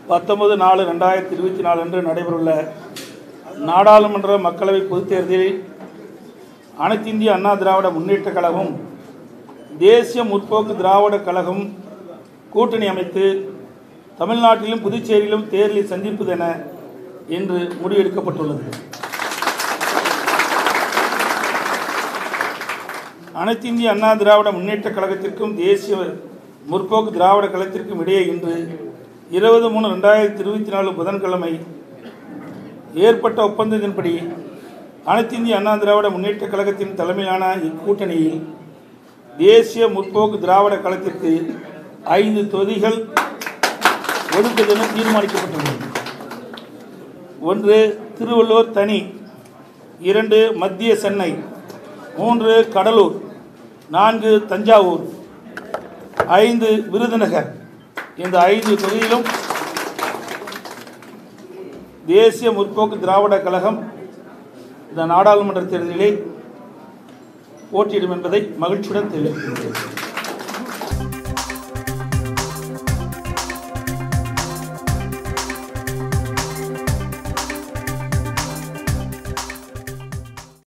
பத்தொன்பது நாலு ரெண்டாயிரத்தி இருபத்தி நாலு அன்று நடைபெறவுள்ள நாடாளுமன்ற மக்களவை பொதுத் தேர்தலில் அனைத்து இந்திய அண்ணா திராவிட முன்னேற்றக் கழகம் தேசிய முற்போக்கு திராவிட கழகம் கூட்டணி அமைத்து தமிழ்நாட்டிலும் புதுச்சேரியிலும் தேர்தலை சந்திப்பதென இன்று முடிவெடுக்கப்பட்டுள்ளது அனைத்து இந்திய அண்ணா திராவிட முன்னேற்றக் கழகத்திற்கும் தேசிய முற்போக்கு திராவிட கழகத்திற்கும் இடையே இன்று இருபது மூணு ரெண்டாயிரத்தி இருபத்தி நாலு புதன்கிழமை ஏற்பட்ட ஒப்பந்தத்தின்படி அனைத்து இந்திய அண்ணா திராவிட முன்னேற்றக் கழகத்தின் தலைமையிலான இக்கூட்டணியில் தேசிய முற்போக்கு திராவிட கழகத்திற்கு ஐந்து தொகுதிகள் ஒதுக்குதென தீர்மானிக்கப்பட்டுள்ளது ஒன்று திருவள்ளூர் தனி இரண்டு மத்திய சென்னை மூன்று கடலூர் நான்கு தஞ்சாவூர் ஐந்து விருதுநகர் இந்த ஐந்து தொகுதியிலும் தேசிய முற்போக்கு திராவிட கழகம் இந்த நாடாளுமன்ற தேர்தலிலே போட்டியிடும் என்பதை மகிழ்ச்சியுடன் தெரிவிக்கின்றேன்